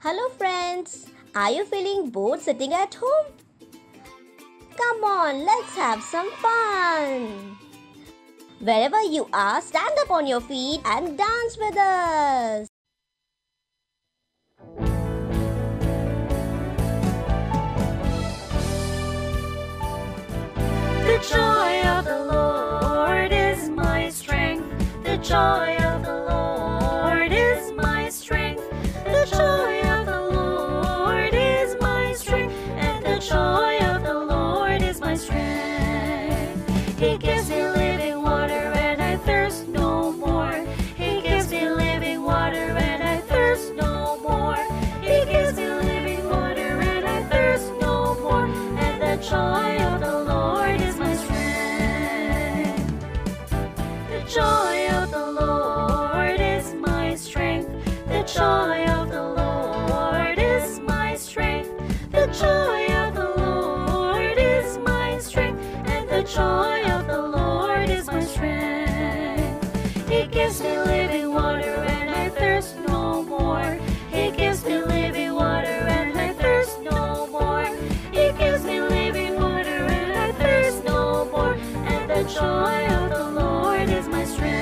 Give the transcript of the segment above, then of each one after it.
Hello, friends. Are you feeling bored sitting at home? Come on, let's have some fun. Wherever you are, stand up on your feet and dance with us. The joy of the Lord is my strength. The joy of the Lord is my strength. The joy of the Lord is my strength. And the joy of the Lord is my strength. He gives me living water and I thirst no more. He gives me living water and I thirst no more. He gives me living water and I thirst no more. And the joy of the Lord is my strength. The joy of the Lord is my strength. The joy of the Lord is my strength. The joy of the Lord is my strength. And the joy of the Lord is my strength. He gives me living water and I thirst no more. He gives me living water and I thirst no more. He gives me living water and I thirst no more. And the joy of the Lord is my strength.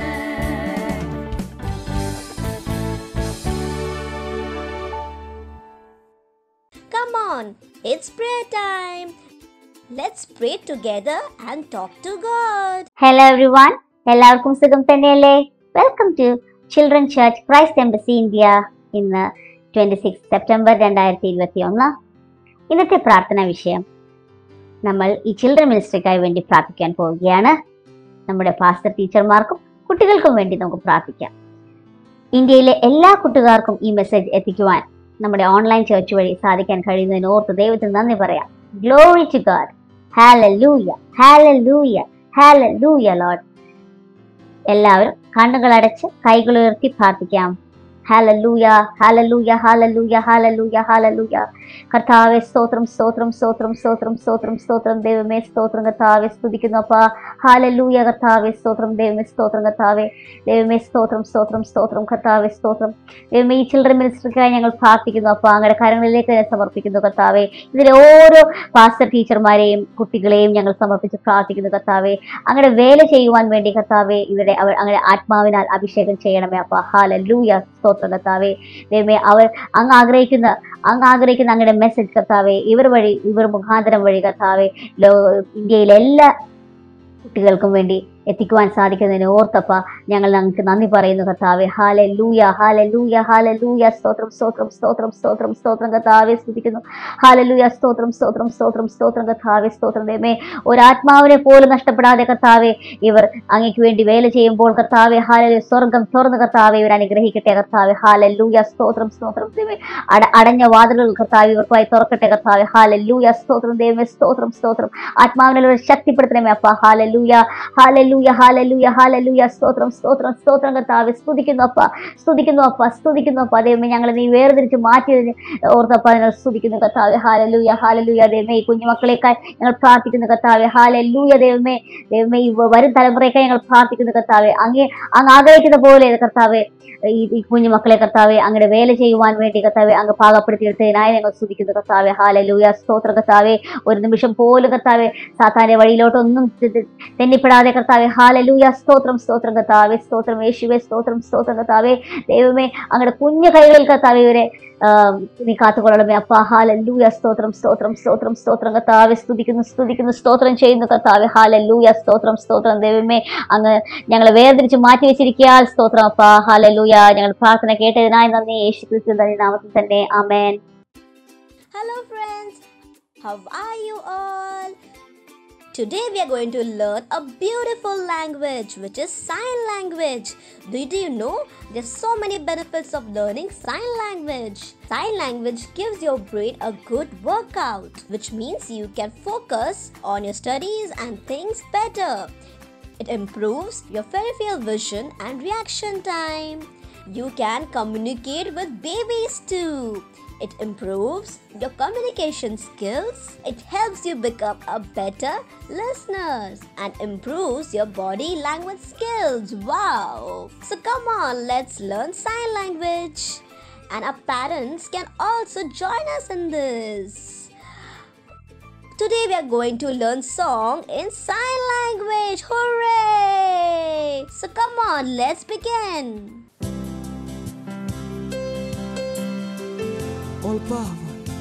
Come on, it's prayer time. Let's pray together and talk to God. Hello everyone എല്ലാവർക്കും സുഖം തന്നെയല്ലേ welcome to children church Christ embassy India ഇന്ന് twenty six September രണ്ടായിരത്തി ഇരുപത്തി ഒന്ന് ഇന്നത്തെ പ്രാർത്ഥന വിഷയം നമ്മൾ ഈ ചിൽഡ്രൻ മിനിസ്ട്രിക്കായി വേണ്ടി പ്രാർത്ഥിക്കാൻ പോവുകയാണ് നമ്മുടെ പാസ്റ്റർ ടീച്ചർമാർക്കും കുട്ടികൾക്കും വേണ്ടി നമുക്ക് പ്രാർത്ഥിക്കാം ഇന്ത്യയിലെ എല്ലാ കുട്ടികാർക്കും ഈ മെസ്സേജ് എത്തിക്കുവാൻ നമ്മുടെ ഓൺലൈൻ ചർച്ച് വഴി സാധിക്കാൻ കഴിയുന്നതിന് ഓർത്ത് ദൈവത്തിന് നന്ദി പറയാം glory to God hallelujah hallelujah hallelujah Lord എല്ലാവരും കണ്ണുകൾ അടച്ച് കൈകൾ ഉയർത്തി പ്രാർത്ഥിക്കാം hallelujah hallelujah hallelujah hallelujah hallelujah കർത്താവെ സ്തോത്രം സ്തോത്രം സ്തോത്രം സ്തോത്രം സ്തോത്രം സ്തോത്രം ദൈവമേ സ്തോത്രം കർത്താവെ സ്തുതിക്കുന്നു അപ്പാ ഹാലലൂയ കർത്താവെ സ്തോത്രം ദൈവമേ സ്തോത്രം കർത്താവെ ദൈവമേ സ്തോത്രം സ്തോത്രം സ്തോത്രം കർത്താവെ സ്തോത്രം ദൈവമേ ഈ ചിൽഡ്രൻ മിനിസ്റ്റർക്കായി ഞങ്ങൾ പ്രാർത്ഥിക്കുന്നു അപ്പാ അങ്ങയുടെ കരങ്ങളിലേക്ക് തന്നെ സമർപ്പിക്കുന്നു കർത്താവെ ഇതിലെ ഓരോ പാസ്റ്റർ ടീച്ചർമാരെയും കുട്ടികളെയും ഞങ്ങൾ സമർപ്പിച്ച് പ്രാർത്ഥിക്കുന്നു കർത്താവെ അങ്ങയുടെ വേല ചെയ്യുവാൻ വേണ്ടി കർത്താവെ ഇവരെ അവർ അങ്ങനെ ആത്മാവിനാൽ അഭിഷേകം ചെയ്യണമേ അപ്പ ഹാലലൂയ സ്തോത്രം കർത്താവെ ദൈവമേ അവർ അങ്ങ് ആഗ്രഹിക്കുന്ന അങ്ങ് ആഗ്രഹിക്കുന്ന അങ്ങയുടെ മെസ്സേജ് കർത്താവെ ഇവർ വഴി ഇവർ മുഖാന്തരം വഴി കർത്താവെ ലോ ഇന്ത്യയിലെ എല്ലാ കുട്ടികൾക്കും വേണ്ടി എത്തിക്കുവാൻ സാധിക്കുന്നതിന് ഓർത്തപ്പ ഞങ്ങൾ ഞങ്ങൾക്ക് നന്ദി പറയുന്നു കർത്താവെ ഹാലെ ലൂയ ഹാലെ ലൂയ ഹാലെ ലൂയ സ്തോത്രം സ്തോത്രം സ്തോത്രം സ്തോത്രം സ്തോത്രം കർത്താവെ സ്തുതിക്കുന്നു ഹാലെ ലൂയ സ്തോത്രം സ്തോത്രം സ്തോത്രം സ്തോത്രം കർത്താവെ സ്തോത്രം ദൈവമേ ഒരാത്മാവിനെ പോലും നഷ്ടപ്പെടാതെ കർത്താവെ ഇവർ അങ്ങയ്ക്ക് വേണ്ടി വേല ചെയ്യുമ്പോൾ കർത്താവെ ഹാലെ സ്വർഗം തുറന്ന് കർത്താവെ ഇവർ അനുഗ്രഹിക്കട്ടെ കർത്താവെ ഹാലെ ലൂയ സ്തോത്രം സ്തോത്രം ദൈവമേ അട അടഞ്ഞ വാതിലുകൾ കർത്താവ് ഇവർക്കായി തുറക്കട്ടെ കർത്താവെ ഹാലെ ലൂയ സ്തോത്രം ദൈവമേ സ്തോത്രം സ്തോത്രം ആത്മാവിനെ ശക്തിപ്പെടുത്തണമേ അപ്പ ഹാലെ ലൂയ ഹാലെ ഹാലലൂയ ഹാലലൂയ ഹാലലൂയ സ്തോത്രം സ്തോത്രം സ്തോത്രം കർത്താവെ സ്തുതിക്കുന്നു അപ്പ സ്തുതിക്കുന്നു അപ്പ സ്തുതിക്കുന്നു അപ്പ ദൈവമേ ഞങ്ങളെ നീ വേർതിരിച്ച് മാറ്റിയതിന് ഓർത്തപ്പ ഞങ്ങൾ സ്തുതിക്കുന്നു കർത്താവെ ഹാലലൂയ ഹാലലൂയ ദൈവമേ ഈ കുഞ്ഞുമക്കളേക്കായി ഞങ്ങൾ പ്രാർത്ഥിക്കുന്നു കർത്താവെ ഹാലലൂയ ദൈവമേ ദൈവമേ ഈ വരും തലമുറയ്ക്കായി ഞങ്ങൾ പ്രാർത്ഥിക്കുന്നു കർത്താവെ അങ്ങേ അങ്ങ് ആഗ്രഹിക്കുന്ന പോലെ കർത്താവെ ഈ ഈ കുഞ്ഞുമക്കളെ കർത്താവെ അങ്ങയുടെ വേല ചെയ്യുവാൻ വേണ്ടി കർത്താവെ അങ്ങ് പാകപ്പെടുത്തിയെടുത്തതിനായി ഞങ്ങൾ സ്തുതിക്കുന്നു കർത്താവെ ഹാലലൂയ സ്തോത്ര കർത്താവെ ഒരു നിമിഷം പോലും കർത്താവെ സാത്താന്റെ വഴിയിലോട്ടൊന്നും തെ- തെ- തെന്നിപ്പെടാതെ കർത്താവെ ഹാലലൂയ സ്തോത്രം സ്തോത്രം കർത്താവെ സ്തോത്രം യേശുവെ സ്തോത്രം സ്തോത്രം കർത്താവെ ദൈവമേ അങ്ങയുടെ കുഞ്ഞു കൈകളിൽ കർത്താവെ ഇവരെ ആ, നീ കാത്തുകൊള്ളണമേ അപ്പ ഹാലലൂയ സ്തോത്രം സ്തോത്രം സ്തോത്രം സ്തോത്രം കർത്താവെ സ്തുതിക്കുന്നു സ്തുതിക്കുന്നു സ്തോത്രം ചെയ്യുന്നു കർത്താവെ ഹാലലൂയ സ്തോത്രം സ്തോത്രം ദൈവമേ അങ്ങ് ഞങ്ങളെ വേർതിരിച്ച് മാറ്റി വെച്ചിരിക്കാൻ സ്തോത്രം അപ്പ ഹാലലൂയ ഞങ്ങൾ പ്രാർത്ഥന കേട്ടതിനായി നന്ദി യേശു ക്രിസ്തു തന്നെ നാമത്തിൽ തന്നെ amen Hello, friends. How are you all? Today we are going to learn a beautiful language which is sign language. Did you know there's so many benefits of learning sign language? Sign language gives your brain a good workout, which means you can focus on your studies and things better. It improves your peripheral vision and reaction time. You can communicate with babies too. It improves your communication skills. It helps you become a better listener and improves your body language skills. Wow! So come on, let's learn sign language. and our parents can also join us in this. Today we are going to learn song in sign language. Hooray! So come on, let's begin. all power.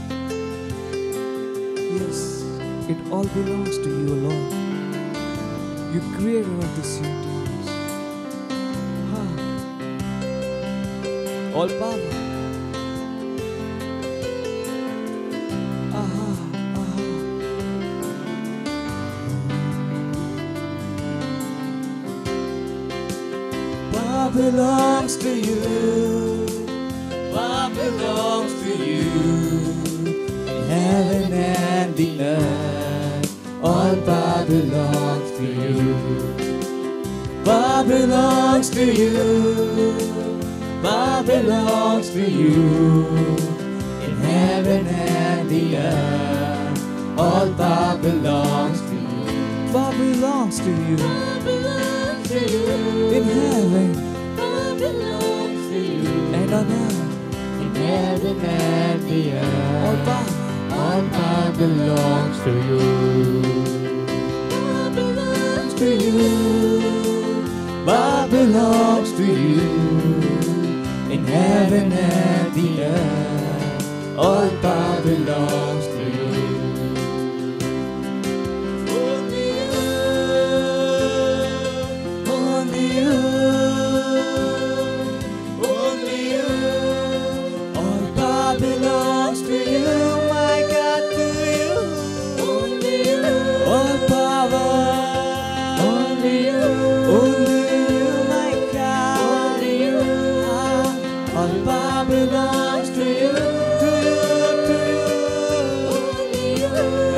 Yes, it all belongs to you alone. You creator of this universe. Ah. All power. Aha, aha. Power belongs to you. Power belongs to you. In heaven and the earth, all power belongs to you. Power belongs to you. Power belongs to you. In heaven and the earth, all power belongs to you. Power belongs to you. belongs to you. In heaven, power belongs to you. And on earth. In heaven and the earth, all power, all power belongs to you. Power belongs to you. Power belongs to you. In heaven and the earth, all power belongs to you. Only you, only you. Only you. All power belongs to you, my God, to you. Only you. All power. Only you. Only you, my God. Only you. Ah, all power belongs to you. To you, to you. Only you.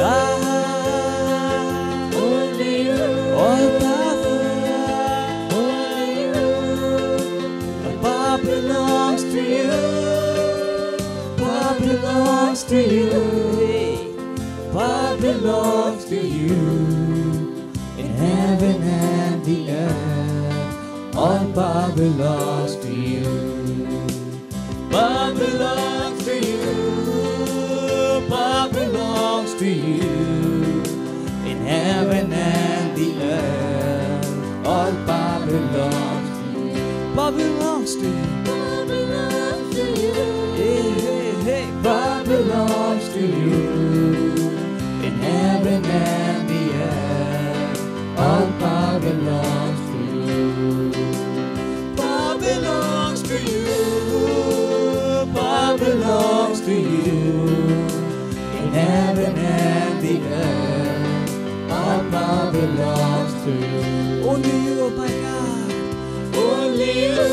Ah, only you. All power. Only you. All power belongs to you. Power belongs to you. Power belongs to you. In heaven and the earth, all power belongs to you. Power belongs to you. Power belongs to you. In heaven and the earth, all power belongs to you. Power belongs to you. Power belongs to you. Hey, hey, hey. Power belongs to you. In heaven and the earth, all power belongs to you. Power belongs to you. Power belongs to you. In heaven and the earth, all power belongs to you. Only you, my God. Only you.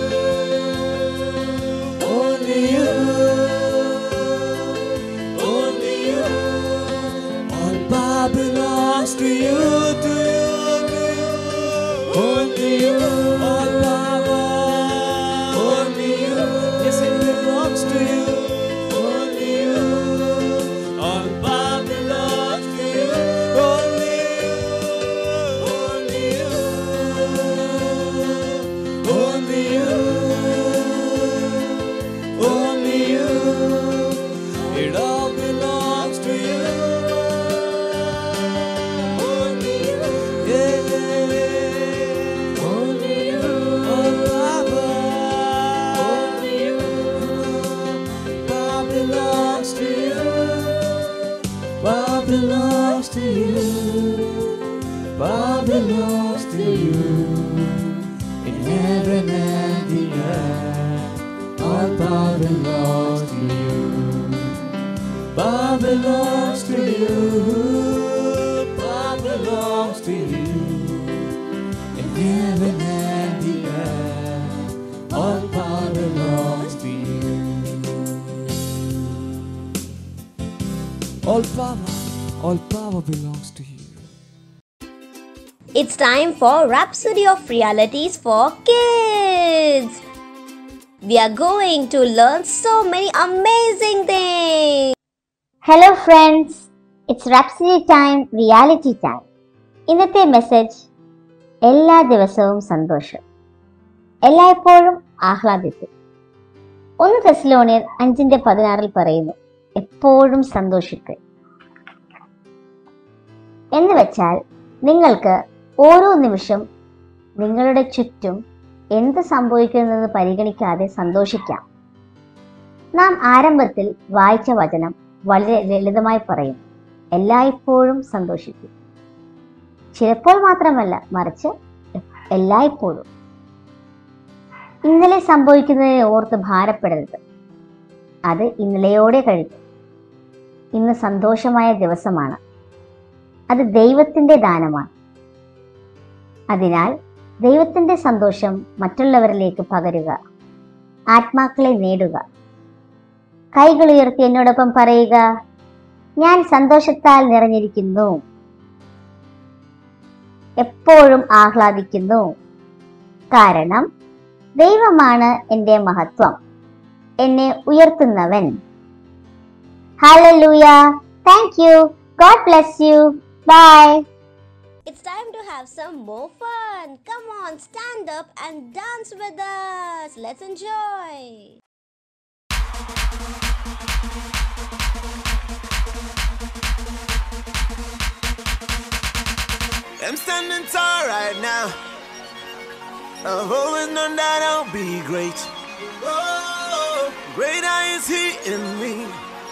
Only you. Only you. All power belongs to you, to you, to you. Only you. All power. Only you. Yes, it belongs to you. Only you. All power belongs to you. Only you. Only you. Only you. Only you. It all belongs to you. Only you. Yeah. Only you. All power. Only you. Power belongs to you. Power belongs to you. Power belongs to you. In heaven and the earth, all power belongs to you. Power belongs to you. Power belongs to you. In heaven and the earth, all power belongs to you. All power, all power belongs to you. It's time for Rhapsody of Realities for Kids. We are going to learn so many amazing things. Hello friends it's rhapsody time reality time ഇന്നത്തെ message എല്ലാ ദിവസവും സന്തോഷം എല്ലായ്പ്പോഴും ആഹ്ലാദിക്കും ഒന്ന് തെസ്ലോണിയർ അഞ്ചിന്റെ പതിനാറിൽ പറയുന്നു എപ്പോഴും സന്തോഷിക്കുക എന്ന് വെച്ചാൽ നിങ്ങൾക്ക് ഓരോ നിമിഷം നിങ്ങളുടെ ചുറ്റും എന്ത് സംഭവിക്കുന്നതെന്ന് പരിഗണിക്കാതെ സന്തോഷിക്കാം നാം ആരംഭത്തിൽ വായിച്ച വചനം വളരെ ലളിതമായി പറയും എല്ലായ്പ്പോഴും സന്തോഷിക്കും ചിലപ്പോൾ മാത്രമല്ല മറിച്ച് എല്ലായ്പ്പോഴും ഇന്നലെ സംഭവിക്കുന്നതിനെ ഓർത്ത് ഭാരപ്പെടരുത് അത് ഇന്നലെയോടെ കഴിഞ്ഞു ഇന്ന് സന്തോഷമായ ദിവസമാണ് അത് ദൈവത്തിന്റെ ദാനമാണ് അതിനാൽ ദൈവത്തിന്റെ സന്തോഷം മറ്റുള്ളവരിലേക്ക് പകരുക ആത്മാക്കളെ നേടുക കൈകൾ ഉയർത്തി എന്നോടൊപ്പം പറയുക ഞാൻ സന്തോഷത്താൽ നിറഞ്ഞിരിക്കുന്നു എപ്പോഴും ആഹ്ലാദിക്കുന്നു കാരണം ദൈവമാണ് എൻ്റെ മഹത്വം എന്നെ ഉയർത്തുന്നവൻ hallelujah thank you God bless you bye It's time to have some more fun. Come on, stand up and dance with us. Let's enjoy. I'm standing tall right now. I've always known that I'll be great. Oh, greater is He in me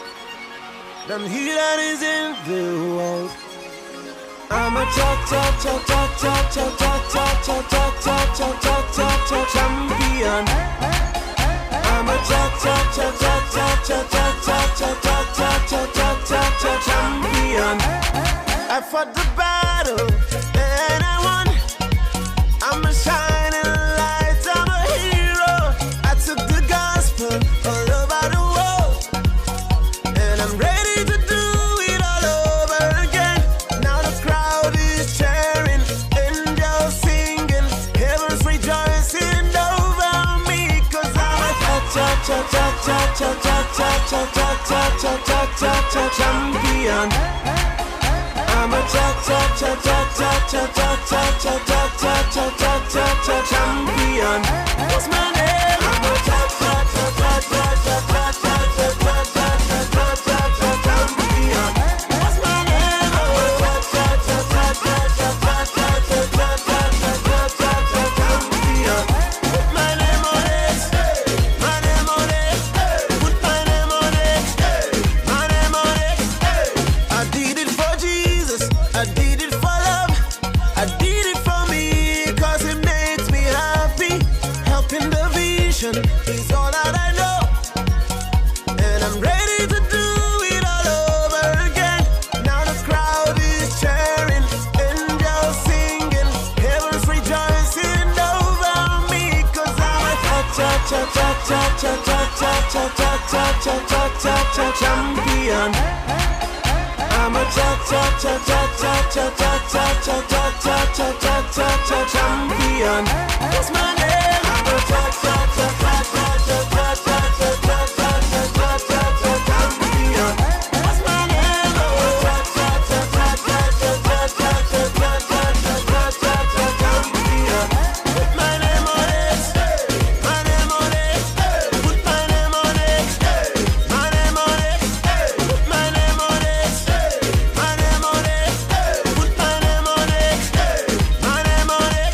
than He that is in the world. I'm a cha cha cha cha cha cha cha cha cha cha cha cha cha cha cha champion. I'm a cha cha cha cha cha cha cha cha cha cha cha cha cha cha cha champion. I fought the battle and I won. I'm a shining light, I'm a hero. I took the gospel all over the world. And I'm ready to do it all over again. Now the crowd is cheering, angels singing, heaven's rejoicing over me. Cause I'm a cha cha cha cha cha cha cha cha cha cha cha cha cha cha champion. I'm a cha cha cha cha cha cha cha cha cha cha cha cha cha cha cha champion. What's my name? I'm a cha cha cha cha cha cha cha cha cha cha cha cha cha cha cha champion. What's my name? I'm a cha cha cha cha cha cha cha cha cha cha cha cha cha cha cha champion. Put my name on it. My name on it. Put my name on it. My name on it. I did it for Jesus. I did it for love. I did it for me cause it makes me happy. Helping the vision is all that I know. And I'm ready to do it all over again. Now the crowd is cheering, angels singing, heaven's rejoicing over me. Cause I'm a cha cha cha cha cha cha cha cha cha cha cha cha cha cha champion. I'm a cha cha cha cha cha cha cha cha cha cha cha cha cha cha cha champion. What's my name? I'm a cha cha cha cha cha cha cha cha cha cha cha cha cha cha cha champion. What's my name? I'm a cha cha cha cha cha cha cha cha cha cha cha cha cha cha cha champion. Put my name on it. My name on it. Put my name on it. My name on it. Put my name on it. My name on it. Put my name on it. My name on it.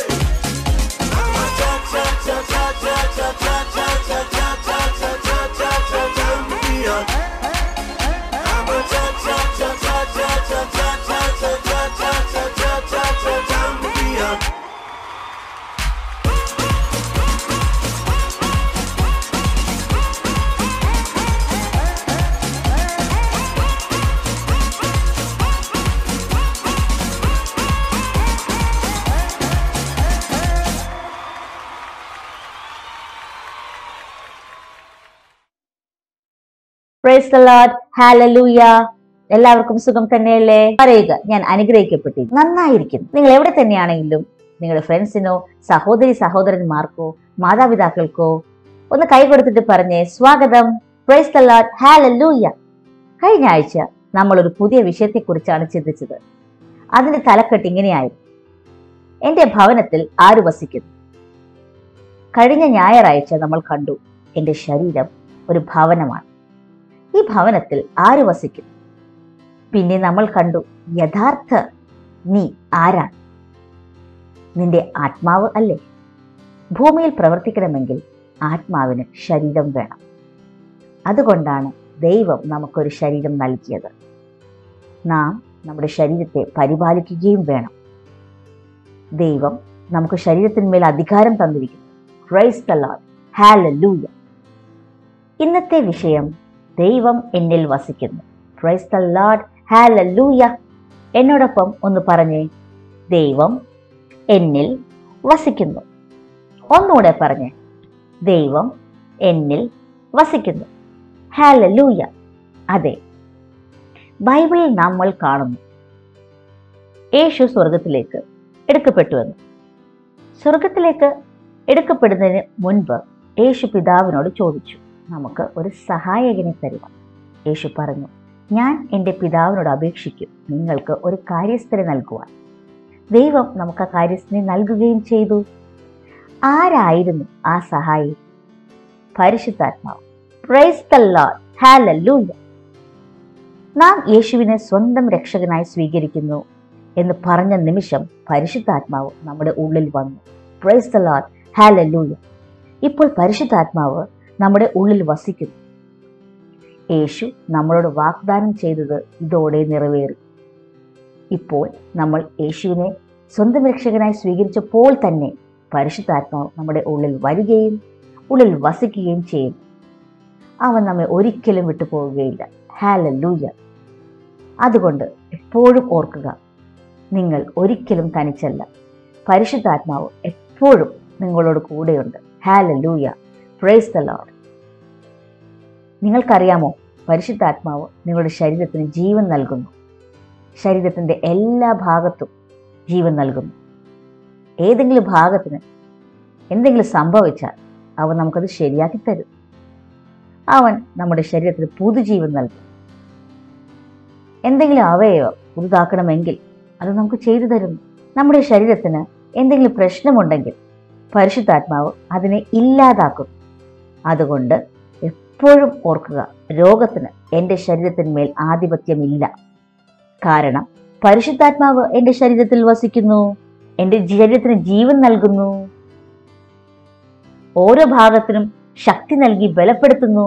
I'm a cha cha cha cha cha cha cha cha cha cha cha cha cha cha cha champion. I'm a cha cha cha cha cha cha cha cha cha cha cha cha cha cha cha champion. Praise the Lord hallelujah എല്ലാവർക്കും സുഖം തന്നെയല്ലേ പറയുക ഞാൻ അനുഗ്രഹിക്കപ്പെട്ടു നന്നായിരിക്കുന്നു നിങ്ങൾ എവിടെ തന്നെയാണെങ്കിലും നിങ്ങളുടെ ഫ്രണ്ട്സിനോ സഹോദരി സഹോദരന്മാർക്കോ മാതാപിതാക്കൾക്കോ ഒന്ന് കൈ കൊടുത്തിട്ട് പറഞ്ഞേ സ്വാഗതം പ്രൈസ് ദ ലോർഡ് ഹാലലൂയ കഴിഞ്ഞ ആഴ്ച നമ്മൾ ഒരു പുതിയ വിഷയത്തെക്കുറിച്ചാണ് ചിന്തിച്ചത് അതിന്റെ തലക്കെട്ട് ഇങ്ങനെയായിരുന്നു എന്റെ ഭവനത്തിൽ ആര് വസിക്കുന്നു കഴിഞ്ഞ ഞായറാഴ്ച നമ്മൾ കണ്ടു എൻ്റെ ശരീരം ഒരു ഭവനമാണ് ഈ ഭവനത്തിൽ ആര് വസിക്കും പിന്നെ നമ്മൾ കണ്ടു യഥാർത്ഥ നീ ആരാണ് നിന്റെ ആത്മാവ് അല്ലേ ഭൂമിയിൽ പ്രവർത്തിക്കണമെങ്കിൽ ആത്മാവിന് ശരീരം വേണം അതുകൊണ്ടാണ് ദൈവം നമുക്കൊരു ശരീരം നൽകിയത് നാം നമ്മുടെ ശരീരത്തെ പരിപാലിക്കുകയും വേണം ദൈവം നമുക്ക് ശരീരത്തിന്മേൽ അധികാരം തന്നിരിക്കുന്നു ക്രൈസ് ദ ലോർഡ് ഹാലലൂയ ഇന്നത്തെ വിഷയം ദൈവം എന്നിൽ വസിക്കുന്നു ക്രൈസ് ദ ലോർഡ് ഹാലലൂയ എന്നോടൊപ്പം ഒന്ന് പറഞ്ഞേ ദൈവം എന്നിൽ വസിക്കുന്നു ഒന്നുകൂടെ പറഞ്ഞേ ദൈവം എന്നിൽ വസിക്കുന്നു ഹാലലൂയ അതെ ബൈബിളിൽ നമ്മൾ കാണുന്നു യേശു സ്വർഗത്തിലേക്ക് എടുക്കപ്പെട്ടുവെന്ന് സ്വർഗത്തിലേക്ക് എടുക്കപ്പെടുന്നതിന് മുൻപ് യേശു പിതാവിനോട് ചോദിച്ചു നമുക്ക് ഒരു സഹായകനെ തരുക യേശു പറഞ്ഞു ഞാൻ എൻ്റെ പിതാവിനോട് അപേക്ഷിക്കും നിങ്ങൾക്ക് ഒരു കാര്യസ്ഥനെ നൽകുവാൻ ദൈവം നമുക്ക് ആ കാര്യസ്ഥനെ നൽകുകയും ചെയ്തു ആരായിരുന്നു ആ സഹായി പരിശുദ്ധാത്മാവ് പ്രൈസ് ദ ലോർഡ് ഹാലലൂയ നാം യേശുവിനെ സ്വന്തം രക്ഷകനായി സ്വീകരിക്കുന്നു എന്ന് പറഞ്ഞ നിമിഷം പരിശുദ്ധാത്മാവ് നമ്മുടെ ഉള്ളിൽ വന്നു പ്രൈസ് ദ ലോർഡ് ഹാലലൂയ ഇപ്പോൾ പരിശുദ്ധാത്മാവ് നമ്മുടെ ഉള്ളിൽ വസിക്കുന്നു യേശു നമ്മളോട് വാഗ്ദാനം ചെയ്തത് ഇതോടെ നിറവേറി ഇപ്പോൾ നമ്മൾ യേശുവിനെ സ്വന്തം രക്ഷകനായി സ്വീകരിച്ചപ്പോൾ തന്നെ പരിശുദ്ധാത്മാവ് നമ്മുടെ ഉള്ളിൽ വരികയും ഉള്ളിൽ വസിക്കുകയും ചെയ്യും അവൻ നമ്മെ ഒരിക്കലും വിട്ടുപോവുകയില്ല ഹാലലൂയ അതുകൊണ്ട് എപ്പോഴും ഓർക്കുക നിങ്ങൾ ഒരിക്കലും തനിച്ചല്ല പരിശുദ്ധാത്മാവ് എപ്പോഴും നിങ്ങളോട് കൂടെയുണ്ട് ഹാലലൂയ പ്രൈസ് ദ ലോർഡ് നിങ്ങൾക്കറിയാമോ പരിശുദ്ധാത്മാവ് നിങ്ങളുടെ ശരീരത്തിന് ജീവൻ നൽകുന്നു ശരീരത്തിൻ്റെ എല്ലാ ഭാഗത്തും ജീവൻ നൽകുന്നു ഏതെങ്കിലും ഭാഗത്തിന് എന്തെങ്കിലും സംഭവിച്ചാൽ അവൻ നമുക്കത് ശരിയാക്കി തരും അവൻ നമ്മുടെ ശരീരത്തിന് പുതുജീവൻ നൽകും എന്തെങ്കിലും അവയവം പുതുതാക്കണമെങ്കിൽ അത് നമുക്ക് ചെയ്തു തരുന്നു നമ്മുടെ ശരീരത്തിന് എന്തെങ്കിലും പ്രശ്നമുണ്ടെങ്കിൽ പരിശുദ്ധാത്മാവ് അതിനെ ഇല്ലാതാക്കും അതുകൊണ്ട് എപ്പോഴും ഓർക്കുക രോഗത്തിന് എൻ്റെ ശരീരത്തിന്മേൽ ആധിപത്യമില്ല കാരണം പരിശുദ്ധാത്മാവ് എൻ്റെ ശരീരത്തിൽ വസിക്കുന്നു എൻ്റെ ശരീരത്തിന് ജീവൻ നൽകുന്നു ഓരോ ഭാഗത്തിനും ശക്തി നൽകി ബലപ്പെടുത്തുന്നു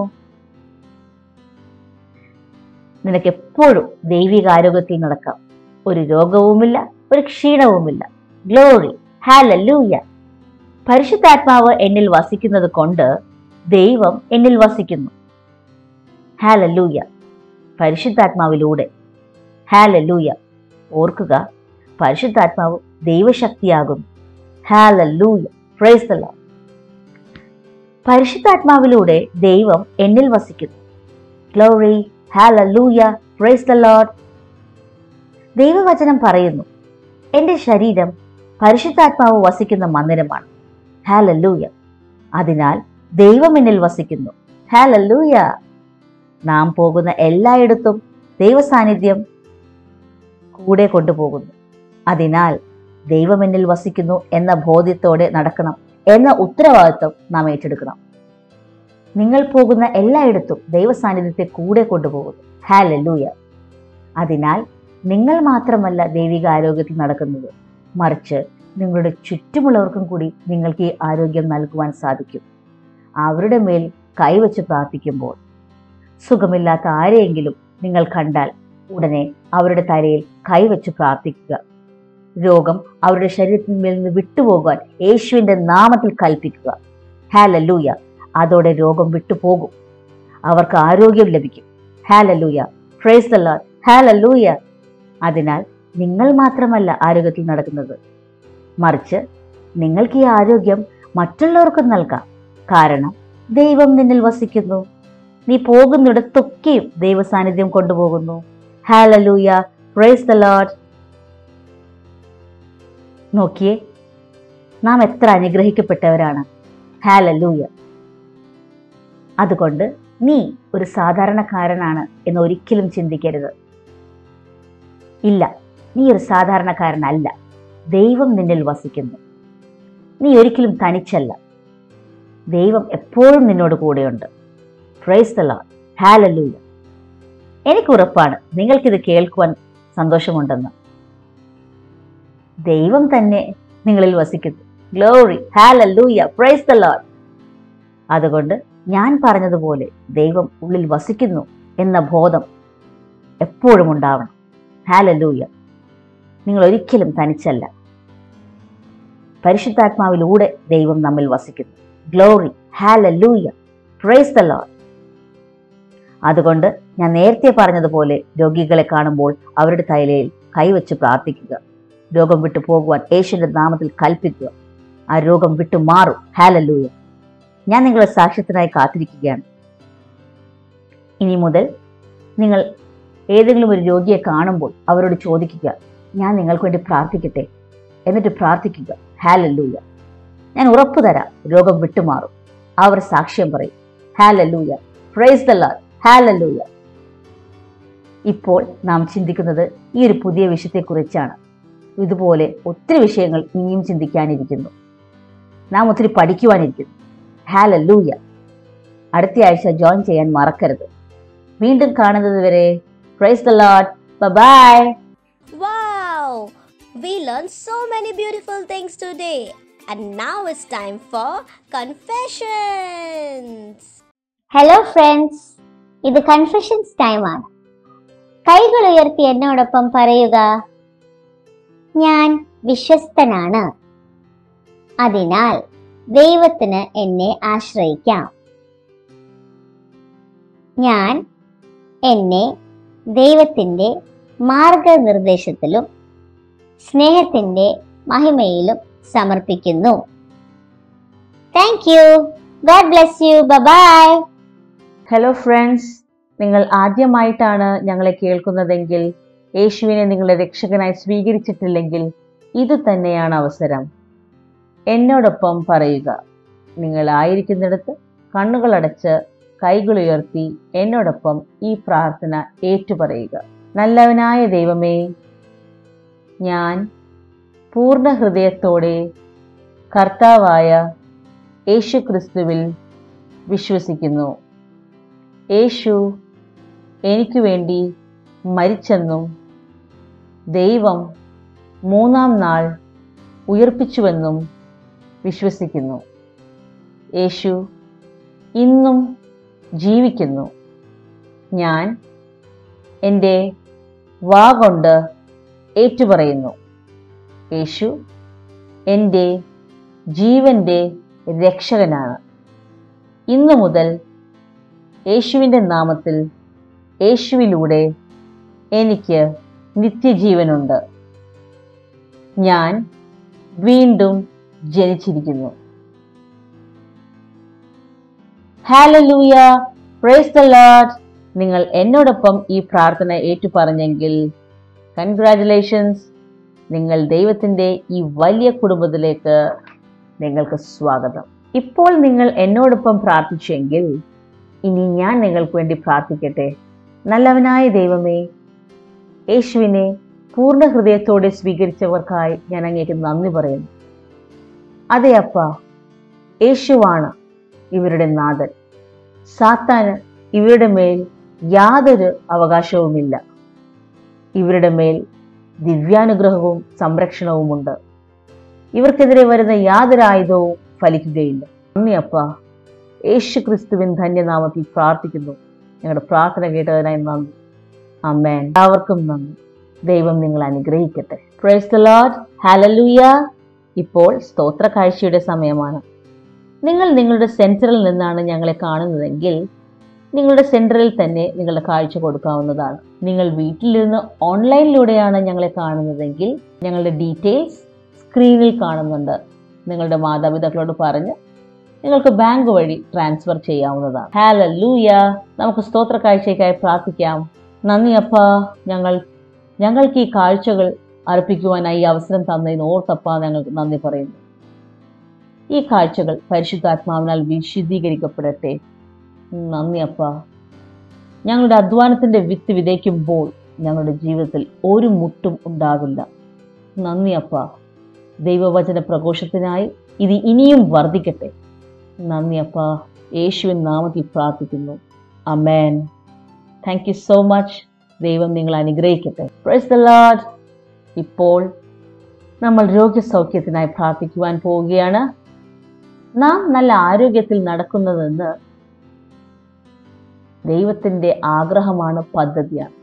നിനക്ക് എപ്പോഴും ദൈവിക ആരോഗ്യത്തിൽ നടക്കാം ഒരു രോഗവുമില്ല ഒരു ക്ഷീണവുമില്ല ഗ്ലോറി ഹാലൂയ പരിശുദ്ധാത്മാവ് എന്നിൽ വസിക്കുന്നത് കൊണ്ട് ദൈവം എന്നിൽ വസിക്കുന്നു ഹാലൂയ പരിശുദ്ധാത്മാവിലൂടെ ഹാലൂയ ഓർക്കുക പരിശുദ്ധാത്മാവ് ദൈവശക്തിയാകുന്നു ഹാലൂയ പ്രൈസ് ദ ലോർഡ് പരിശുദ്ധാത്മാവിലൂടെ ദൈവം എന്നിൽ വസിക്കുന്നു ഗ്ലോറി ഹാലൂയ പ്രൈസ് ദ ലോർഡ് ദൈവവചനം പറയുന്നു എൻ്റെ ശരീരം പരിശുദ്ധാത്മാവ് വസിക്കുന്ന മന്ദിരമാണ് ഹാലൂയ അതിനാൽ ദൈവം എന്നിൽ വസിക്കുന്നു ഹാലൂയ നാം പോകുന്ന എല്ലായിടത്തും ദൈവസാന്നിധ്യം കൂടെ കൊണ്ടുപോകുന്നു അതിനാൽ ദൈവം എന്നിൽ വസിക്കുന്നു എന്ന ബോധ്യത്തോടെ നടക്കണം എന്ന ഉത്തരവാദിത്വം നാം ഏറ്റെടുക്കണം നിങ്ങൾ പോകുന്ന എല്ലായിടത്തും ദൈവസാന്നിധ്യത്തെ കൂടെ കൊണ്ടുപോകുന്നു ഹാലൂയ അതിനാൽ നിങ്ങൾ മാത്രമല്ല ദൈവിക ആരോഗ്യത്തിൽ നടക്കുന്നത് മറിച്ച് നിങ്ങളുടെ ചുറ്റുമുള്ളവർക്കും കൂടി നിങ്ങൾക്ക് ഈ ആരോഗ്യം നൽകുവാൻ സാധിക്കും അവരുടെ മേൽ കൈവച്ച് പ്രാർത്ഥിക്കുമ്പോൾ സുഖമില്ലാത്ത ആരെയെങ്കിലും നിങ്ങൾ കണ്ടാൽ ഉടനെ അവരുടെ തലയിൽ കൈവച്ച് പ്രാർത്ഥിക്കുക രോഗം അവരുടെ ശരീരത്തിന്മേൽ നിന്ന് വിട്ടുപോകാൻ യേശുവിന്റെ നാമത്തിൽ കൽപ്പിക്കുക ഹാലലൂയ അതോടെ രോഗം വിട്ടുപോകും അവർക്ക് ആരോഗ്യം ലഭിക്കും hallelujah praise the Lord hallelujah അതിനാൽ നിങ്ങൾ മാത്രമല്ല ആരോഗ്യത്തിൽ നടക്കുന്നത് മറിച്ച് നിങ്ങൾക്ക് ഈ ആരോഗ്യം മറ്റുള്ളവർക്കും നൽകാം കാരണം ദൈവം നിന്നിൽ വസിക്കുന്നു നീ പോകുന്നിടത്തൊക്കെയും ദൈവ സാന്നിധ്യം കൊണ്ടുപോകുന്നു ഹാലലൂയ പ്രൈസ് ദ ലോർഡ് നോക്കിയേ നാം എത്ര അനുഗ്രഹിക്കപ്പെട്ടവരാണ് ഹാലലൂയ അതുകൊണ്ട് നീ ഒരു സാധാരണക്കാരനാണ് എന്ന് ഒരിക്കലും ചിന്തിക്കരുത് ഇല്ല നീ ഒരു സാധാരണക്കാരനല്ല ദൈവം നിന്നിൽ വസിക്കുന്നു നീ ഒരിക്കലും തനിച്ചല്ല ദൈവം എപ്പോഴും നിന്നോട് കൂടെയുണ്ട് പ്രൈസ് ദ ലോർഡ് ഹാലലൂയ എനിക്ക് ഉറപ്പാണ് നിങ്ങൾക്കിത് കേൾക്കുവാൻ സന്തോഷമുണ്ടെന്ന് ദൈവം തന്നെ നിങ്ങളിൽ വസിക്കുന്നു glory hallelujah praise the Lord അതുകൊണ്ട് ഞാൻ പറഞ്ഞതുപോലെ ദൈവം ഉള്ളിൽ വസിക്കുന്നു എന്ന ബോധം എപ്പോഴും ഉണ്ടാവണം ഹാലലൂയ നിങ്ങൾ ഒരിക്കലും തനിച്ചല്ല പരിശുദ്ധാത്മാവിലൂടെ ദൈവം നമ്മിൽ വസിക്കുന്നു glory hallelujah praise the Lord അതുകൊണ്ട് ഞാൻ നേരത്തെ പറഞ്ഞതുപോലെ രോഗികളെ കാണുമ്പോൾ അവരുടെ തലയിൽ കൈവച്ച് പ്രാർത്ഥിക്കുക രോഗം വിട്ടു പോകുവാൻ യേശുവിന്റെ നാമത്തിൽ കൽപ്പിക്കുക ആ രോഗം വിട്ടു മാറും ഹാലലൂയ ഞാൻ നിങ്ങളുടെ സാക്ഷ്യത്തിനായി കാത്തിരിക്കുകയാണ് ഇനി മുതൽ നിങ്ങൾ ഏതെങ്കിലും ഒരു രോഗിയെ കാണുമ്പോൾ അവരോട് ചോദിക്കുക ഞാൻ നിങ്ങൾക്ക് വേണ്ടി പ്രാർത്ഥിക്കട്ടെ എന്നിട്ട് പ്രാർത്ഥിക്കുക ഹാലല്ലൂയ ഞാൻ ഉറപ്പു തരാം രോഗം വിട്ടുമാറും അവർ സാക്ഷ്യം പറയും hallelujah praise the Lord hallelujah ഇപ്പോൾ നാം ചിന്തിക്കുന്നത് ഈ ഒരു പുതിയ വിഷയത്തെക്കുറിച്ചാണ് ഇതുപോലെ ഒത്തിരി വിഷയങ്ങൾ ഇനിയും ചിന്തിക്കാനിരിക്കുന്നു നാം ഒത്തിരി പഠിക്കുവാനിരിക്കുന്നു ഹാലല്ലൂയ അടുത്ത ആഴ്ച ജോയിൻ ചെയ്യാൻ മറക്കരുത് വീണ്ടും കാണുന്നത് വരെ praise the Lord bye Wow! We learned so many beautiful things today. And now it's time for confessions. Hello friends ഇത് കൺഫെഷൻസ് ടൈമാണ് കൈകൾ ഉയർത്തി എന്നോടൊപ്പം പറയുക ഞാൻ വിശ്വസ്തനാണ് അതിനാൽ ദൈവത്തിന് എന്നെ ആശ്രയിക്കാം ഞാൻ എന്നെ ദൈവത്തിൻ്റെ മാർഗനിർദ്ദേശത്തിലും സ്നേഹത്തിൻ്റെ മഹിമയിലും സമർപ്പിക്കുന്നു thank you God bless you bye hello friends നിങ്ങൾ ആദ്യമായിട്ടാണ് ഞങ്ങളെ കേൾക്കുന്നതെങ്കിൽ യേശുവിനെ നിങ്ങളുടെ രക്ഷകനായി സ്വീകരിച്ചിട്ടില്ലെങ്കിൽ ഇത് തന്നെയാണ് അവസരം എന്നോടൊപ്പം പറയുക നിങ്ങൾ ആയിരിക്കുന്നിടത്ത് കണ്ണുകളടച്ച് കൈകളുയർത്തി എന്നോടൊപ്പം ഈ പ്രാർത്ഥന ഏറ്റുപറയുക നല്ലവനായ ദൈവമേ ഞാൻ പൂർണ്ണ ഹൃദയത്തോടെ കർത്താവായ യേശു ക്രിസ്തുവിൽ വിശ്വസിക്കുന്നു യേശു എനിക്ക് വേണ്ടി മരിച്ചെന്നും ദൈവം മൂന്നാം നാൾ ഉയർപ്പിച്ചുവെന്നും വിശ്വസിക്കുന്നു യേശു ഇന്നും ജീവിക്കുന്നു ഞാൻ എൻ്റെ വാ കൊണ്ട് ഏറ്റുപറയുന്നു യേശു എൻ്റെ ജീവൻ്റെ രക്ഷകനാണ് ഇന്നു മുതൽ യേശുവിൻ്റെ നാമത്തിൽ യേശുവിലൂടെ എനിക്ക് നിത്യജീവനുണ്ട് ഞാൻ വീണ്ടും ജനിച്ചിരിക്കുന്നു ഹാലലൂയ പ്രൈസ് ദ ലോർഡ് നിങ്ങൾ എന്നോടൊപ്പം ഈ പ്രാർത്ഥന ഏറ്റുപറഞ്ഞെങ്കിൽ കൺഗ്രാറ്റുലേഷൻസ് നിങ്ങൾ ദൈവത്തിൻ്റെ ഈ വലിയ കുടുംബത്തിലേക്ക് നിങ്ങൾക്ക് സ്വാഗതം ഇപ്പോൾ നിങ്ങൾ എന്നോടൊപ്പം പ്രാർത്ഥിച്ചെങ്കിൽ ഇനി ഞാൻ നിങ്ങൾക്ക് വേണ്ടി പ്രാർത്ഥിക്കട്ടെ നല്ലവനായ ദൈവമേ യേശുവിനെ പൂർണ്ണ ഹൃദയത്തോടെ സ്വീകരിച്ചവർക്കായി ഞാൻ അങ്ങേക്ക് നന്ദി പറയുന്നു അതെ അപ്പ യേശുവാണ് ഇവരുടെ നാഥൻ സാത്താന് ഇവരുടെ മേൽ യാതൊരു അവകാശവുമില്ല ഇവരുടെ മേൽ ദിവ്യാനുഗ്രഹവും സംരക്ഷണവുമുണ്ട് ഇവർക്കെതിരെ വരുന്ന യാതൊരു ആയുധവും ഫലിക്കുകയില്ല നന്ദി അപ്പ യേശു ക്രിസ്തുവിൻ ധന്യനാമത്തിൽ പ്രാർത്ഥിക്കുന്നു ഞങ്ങളുടെ പ്രാർത്ഥന കേട്ടതിനായി നന്ദി അമ്മേൻ എല്ലാവർക്കും നന്ദി ദൈവം നിങ്ങൾ അനുഗ്രഹിക്കട്ടെ പ്രൈസ് ദ ലോർഡ് ഹലലൂയ ഇപ്പോൾ സ്തോത്ര കാഴ്ചയുടെ സമയമാണ് നിങ്ങൾ നിങ്ങളുടെ സെൻറ്ററിൽ നിന്നാണ് ഞങ്ങളെ കാണുന്നതെങ്കിൽ നിങ്ങളുടെ സെൻറ്ററിൽ തന്നെ നിങ്ങളുടെ കാഴ്ച കൊടുക്കാവുന്നതാണ് നിങ്ങൾ വീട്ടിലിരുന്ന് ഓൺലൈനിലൂടെയാണ് ഞങ്ങളെ കാണുന്നതെങ്കിൽ ഞങ്ങളുടെ ഡീറ്റെയിൽസ് സ്ക്രീനിൽ കാണുന്നുണ്ട് നിങ്ങളുടെ മാതാപിതാക്കളോട് പറഞ്ഞ് നിങ്ങൾക്ക് ബാങ്ക് വഴി ട്രാൻസ്ഫർ ചെയ്യാവുന്നതാണ് ഹാലൂയ നമുക്ക് സ്തോത്ര കാഴ്ചയ്ക്കായി പ്രാർത്ഥിക്കാം നന്ദി അപ്പ ഞങ്ങൾ ഞങ്ങൾക്ക് ഈ കാഴ്ചകൾ അർപ്പിക്കുവാനായി ഈ അവസരം തന്നതിന് ഓർത്തപ്പ ഞങ്ങൾക്ക് നന്ദി പറയുന്നു ഈ കാഴ്ചകൾ പരിശുദ്ധാത്മാവിനാൽ വിശുദ്ധീകരിക്കപ്പെടട്ടെ നന്ദി അപ്പ ഞങ്ങളുടെ അധ്വാനത്തിൻ്റെ വിത്ത് വിതയ്ക്കുമ്പോൾ ഞങ്ങളുടെ ജീവിതത്തിൽ ഒരു മുട്ടും ഉണ്ടാകില്ല നന്ദി അപ്പ ദൈവവചന പ്രഘോഷത്തിനായി ഇത് ഇനിയും വർദ്ധിക്കട്ടെ നന്ദി അപ്പ യേശുവിൻ നാമത്തിൽ പ്രാർത്ഥിക്കുന്നു amen thank you so much ദൈവം നിങ്ങൾ അനുഗ്രഹിക്കട്ടെ പ്രൈസ് ദ ലോർഡ് ഇപ്പോൾ നമ്മൾ രോഗസൗഖ്യത്തിനായി പ്രാർത്ഥിക്കുവാൻ പോവുകയാണ് നാം നല്ല ആരോഗ്യത്തിൽ നടക്കുന്നതെന്ന് ദൈവത്തിൻ്റെ ആഗ്രഹമാണ് പദ്ധതിയാണ്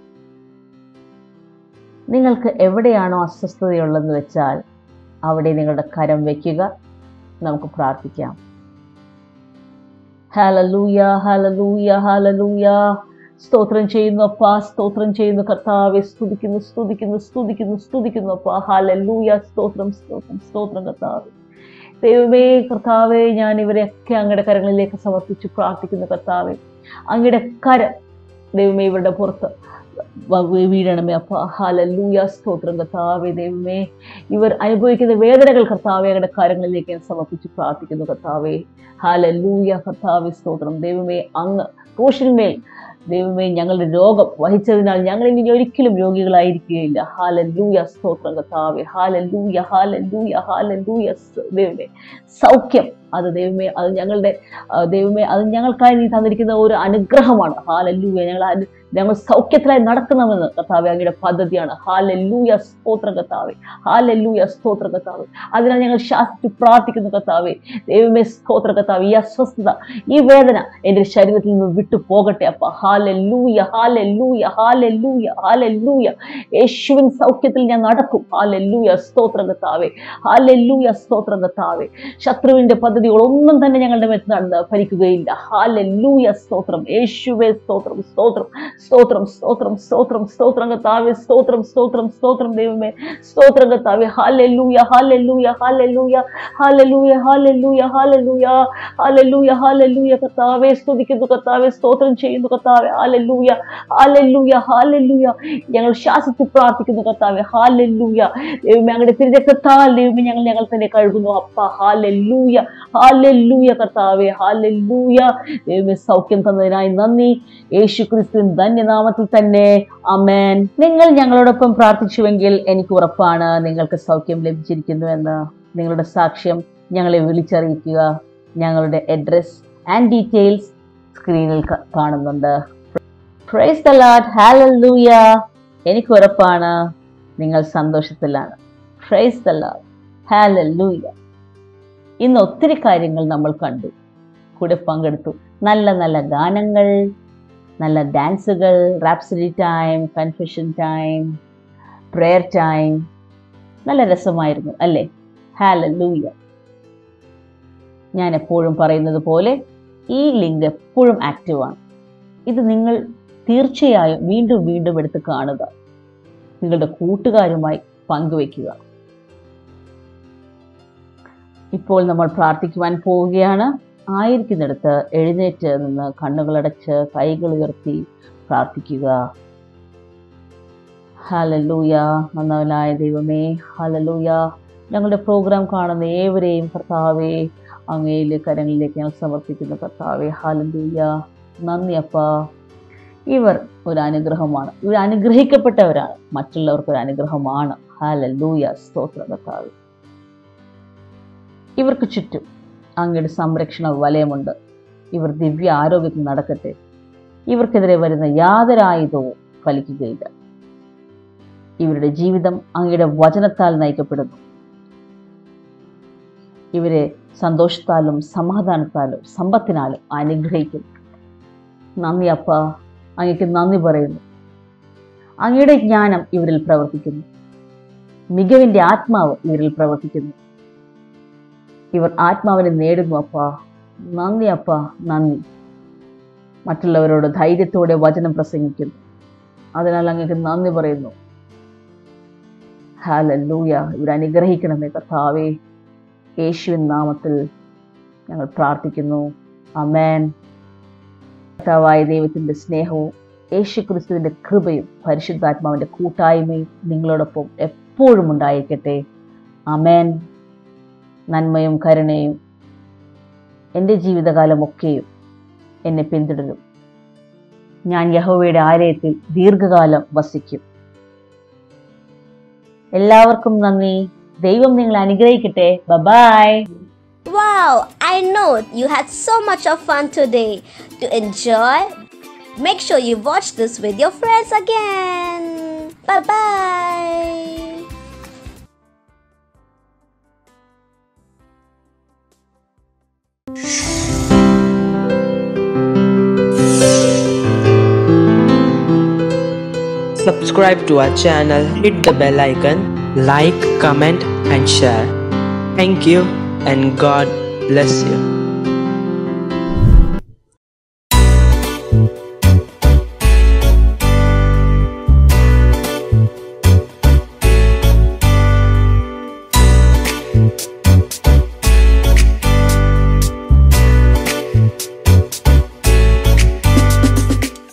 നിങ്ങൾക്ക് എവിടെയാണോ അസ്വസ്ഥതയുള്ളതെന്ന് വെച്ചാൽ അവിടെ നിങ്ങളുടെ കരം വയ്ക്കുക നമുക്ക് പ്രാർത്ഥിക്കാം ഹലലൂയ ഹലലൂയ ഹലലൂയ സ്തോത്രം ചെയ്യുന്നു അപ്പ സ്തോത്രം ചെയ്യുന്നു കർത്താവെ സ്തുതിക്കുന്നു സ്തുതിക്കുന്നു സ്തുതിക്കുന്നു സ്തുതിക്കുന്നു അപ്പ ഹലലൂയ സ്തോത്രം സ്തോത്രം സ്തോത്രം കർത്താവെ ദൈവമേ കർത്താവെ ഞാൻ ഇവരെയൊക്കെ അങ്ങയുടെ കരങ്ങളിലേക്ക് സമർപ്പിച്ച് പ്രാർത്ഥിക്കുന്നു കർത്താവെ അങ്ങയുടെ കര ദൈവമേ ഇവരുടെ പുറത്ത് വ- വീഴണമേ അപ്പ ഹാലല്ലൂയ സ്തോത്രം കർത്താവെ ദൈവമേ ഇവർ അനുഭവിക്കുന്ന വേദനകൾ കർത്താവെ അങ്ങയുടെ കാര്യങ്ങളിലേക്ക് ഞാൻ സമർപ്പിച്ച് പ്രാർത്ഥിക്കുന്നു കർത്താവെ ഹാലല്ലൂയ കർത്താവെ സ്തോത്രം ദൈവമേ അങ്ങ് ക്രൂശിന്മേൽ ദൈവമേ ഞങ്ങളുടെ രോഗം വഹിച്ചതിനാൽ ഞങ്ങൾ ഇനി ഒരിക്കലും രോഗികളായിരിക്കുകയില്ല ഹാലല്ലൂയ സ്തോത്രം കർത്താവെ ഹാലല്ലൂയ ഹാലല്ലൂയ ഹാലല്ലൂയ സ് ദൈവമേ സൗഖ്യം അത് ദൈവമേ അത് ഞങ്ങളുടെ ആ, ദൈവമേ അത് ഞങ്ങൾക്കായി നീ തന്നിരിക്കുന്ന ഒരു അനുഗ്രഹമാണ് ഹാലല്ലൂയ ഞങ്ങൾ അനു- ഞങ്ങൾ സൗഖ്യത്തിലായി നടക്കണമെന്ന് കർത്താവെ അങ്ങയുടെ പദ്ധതിയാണ് ഹാലല്ലൂയ സ്തോത്രം കർത്താവെ ഹാലല്ലൂയ സ്തോത്രം കർത്താവെ അതിനാൽ ഞങ്ങൾ ശാസിച്ച് പ്രാർത്ഥിക്കുന്നു കർത്താവെ ദൈവമേ സ്തോത്ര കർത്താവ് ഈ അസ്വസ്ഥത ഈ വേദന എൻ്റെ ശരീരത്തിൽ നിന്ന് വിട്ടു പോകട്ടെ അപ്പ ഹാലല്ലൂയ ഹാലല്ലൂയ ഹാലല്ലൂയ ഹാലല്ലൂയ യേശുവിൻ സൗഖ്യത്തിൽ ഞാൻ നടക്കും ഹാലല്ലൂയ സ്തോത്രം കർത്താവെ ഹാലല്ലൂയ സ്തോത്രം കർത്താവെ ശത്രുവിന്റെ പദ്ധതികളൊന്നും തന്നെ ഞങ്ങളുടെ മേൽ നടന്ന് ഭരിക്കുകയില്ല ഹാലല്ലൂയ സ്തോത്രം യേശുവേ സ്തോത്രം സ്തോത്രം സ്തോത്രം സ്തോത്രം സ്തോത്രം സ്തോത്രം കർത്താവെ സ്തോത്രം സ്തോത്രം സ്തോത്രം ദൈവമേ സ്തോത്രം കർത്താവെ hallelujah hallelujah hallelujah hallelujah hallelujah hallelujah hallelujah hallelujah കർത്താവെ സ്തുതിക്കുന്നു കർത്താവെ സ്തോത്രം ചെയ്യുന്നു കർത്താവെ ഹാലല്ലൂയ ഹാലല്ലൂയ ഹാലല്ലൂയ ഞങ്ങൾ ശാസിച്ച് പ്രാർത്ഥിക്കുന്നു കർത്താവെ ഹാലല്ലൂയ ദൈവമേ അങ്ങയുടെ തിരുരക്തത്താൽ ദൈവമേ ഞങ്ങൾ ഞങ്ങൾ തന്നെ കഴുകുന്നു അപ്പ ഹാലല്ലൂയ ഹാലല്ലൂയ കർത്താവെ ഹാലല്ലൂയ ദൈവമേ സൗഖ്യം തന്നതിനായി നന്ദി യേശു ക്രിസ്തുവിൻ ധന്യനാമത്തിൽ തന്നെ അമേൻ നിങ്ങൾ ഞങ്ങളോടൊപ്പം പ്രാർത്ഥിച്ചുവെങ്കിൽ എനിക്ക് ഉറപ്പാണ് നിങ്ങൾക്ക് സൗഖ്യം ലഭിച്ചിരിക്കുന്നുവെന്ന് നിങ്ങളുടെ സാക്ഷ്യം ഞങ്ങളെ വിളിച്ചറിയിക്കുക ഞങ്ങളുടെ അഡ്രസ് ആൻഡ് ഡീറ്റെയിൽസ് സ്ക്രീനിൽ ക- കാണുന്നുണ്ട് പ്രൈസ് ദ ലോർഡ് ഹല്ലേലൂയ എനിക്ക് ഉറപ്പാണ് നിങ്ങൾ സന്തോഷത്തിലാണ് പ്രൈസ് ദ ലോർഡ് ഹല്ലേലൂയ ഇന്ന് ഒത്തിരി കാര്യങ്ങൾ നമ്മൾ കണ്ടു കൂടെ പങ്കെടുത്തു നല്ല നല്ല ഗാനങ്ങൾ നല്ല ഡാൻസുകൾ rhapsody time confession time prayer time നല്ല രസമായിരുന്നു അല്ലേ ഹാലൂയ ഞാൻ എപ്പോഴും പറയുന്നത് പോലെ ഈ ലിങ്ക് എപ്പോഴും ആക്റ്റീവാണ് ഇത് നിങ്ങൾ തീർച്ചയായും വീണ്ടും വീണ്ടും എടുത്ത് കാണുക നിങ്ങളുടെ കൂട്ടുകാരുമായി പങ്കുവെക്കുക ഇപ്പോൾ നമ്മൾ പ്രാർത്ഥിക്കുവാൻ പോവുകയാണ് ആയിരിക്കുന്നിടത്ത് എഴുന്നേറ്റ് നിന്ന് കണ്ണുകളടച്ച് കൈകൾ ഉയർത്തി പ്രാർത്ഥിക്കുക ഹലലൂയ നന്നവനായ ദൈവമേ ഹലലൂയ ഞങ്ങളുടെ പ്രോഗ്രാം കാണുന്ന ഏവരെയും കർത്താവെ അങ്ങയിൽ കരങ്ങളിലേക്ക് ഞങ്ങൾ സമർപ്പിക്കുന്നു കർത്താവെ ഹലലൂയ നന്ദി അപ്പ ഇവർ ഒരു അനുഗ്രഹമാണ് ഇവർ അനുഗ്രഹിക്കപ്പെട്ടവരാണ് മറ്റുള്ളവർക്ക് ഒരു അനുഗ്രഹമാണ് ഹലലൂയ സ്തോത്ര കർത്താവ് ഇവർക്ക് ചുറ്റും അങ്ങയുടെ സംരക്ഷണ വലയമുണ്ട് ഇവർ ദിവ്യ ആരോഗ്യത്തിൽ നടക്കട്ടെ ഇവർക്കെതിരെ വരുന്ന യാതൊരു ആയുധവും ഫലിക്കുകയില്ല ഇവരുടെ ജീവിതം അങ്ങയുടെ വചനത്താൽ നയിക്കപ്പെടുന്നു ഇവരെ സന്തോഷത്താലും സമാധാനത്താലും സമ്പത്തിനാലും അനുഗ്രഹിക്കും നന്ദി അപ്പ അങ്ങയ്ക്ക് നന്ദി പറയുന്നു അങ്ങയുടെ ജ്ഞാനം ഇവരിൽ പ്രവർത്തിക്കുന്നു മികവിന്റെ ആത്മാവ് ഇവരിൽ പ്രവർത്തിക്കുന്നു ഇവർ ആത്മാവിനെ നേടുന്നു അപ്പ നന്ദി അപ്പ നന്ദി മറ്റുള്ളവരോട് ധൈര്യത്തോടെ വചനം പ്രസംഗിക്കുന്നു അതിനാൽ അങ്ങക്ക് നന്ദി പറയുന്നു ഹാലൂയ ഇവർ അനുഗ്രഹിക്കണമേ കർത്താവേ യേശുവിൻ നാമത്തിൽ ഞങ്ങൾ പ്രാർത്ഥിക്കുന്നു അമേൻ കർത്താവായ ദൈവത്തിൻ്റെ സ്നേഹവും യേശു ക്രിസ്തുവിൻ്റെ കൃപയും പരിശുദ്ധാത്മാവിൻ്റെ കൂട്ടായ്മയും നിങ്ങളോടൊപ്പം എപ്പോഴും ഉണ്ടായിരിക്കട്ടെ അമേൻ നന്മയും കരുണയും എൻ്റെ ജീവിതകാലമൊക്കെയും എന്നെ പിന്തുടരും ഞാൻ യഹോവയുടെ ആലയത്തിൽ ദീർഘകാലം വസിക്കും എല്ലാവർക്കും നന്ദി ദൈവം നിങ്ങളെ അനുഗ്രഹിക്കട്ടെ bye bye Wow, I know you had so much of fun today. To enjoy, make sure you watch this with your friends again. Bye bye. Subscribe to our channel, hit the bell icon, like, comment, and share. Thank you, and God bless you.